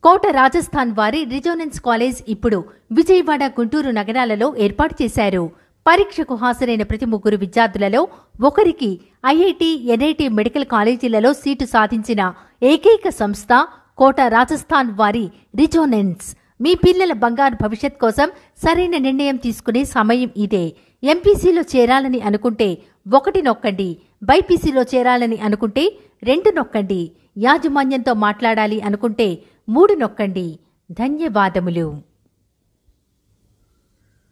కోట రాజస్థాన్ వారి resonance college ఇప్పుడు విజయవాడ గుంటూరు నగరాలలో ఏర్పాటు చేశారు పరీక్షకు హాజరైన ప్రతి ముగ్గురు విద్యార్థులలో ఒకరికి ఐఐటి ఎన్ఐటి మెడికల్ కాలేజీలలో సీటు సాధించిన ఏకైక సంస్థ కోట రాజస్థాన్ వారి రిజోనెన్స్ మీ పిల్లల బంగారు భవిష్యత్ కోసం సరైన నిర్ణయం తీసుకునే సమయం ఇదే ఎంపీసీలో చేరాలని అనుకుంటే ఒకటి నొక్కండి బైపీసీలో చేరాలని అనుకుంటే రెండు నొక్కండి యాజమాన్యంతో మాట్లాడాలి అనుకుంటే మూడు నొక్కండి ధన్యవాదములు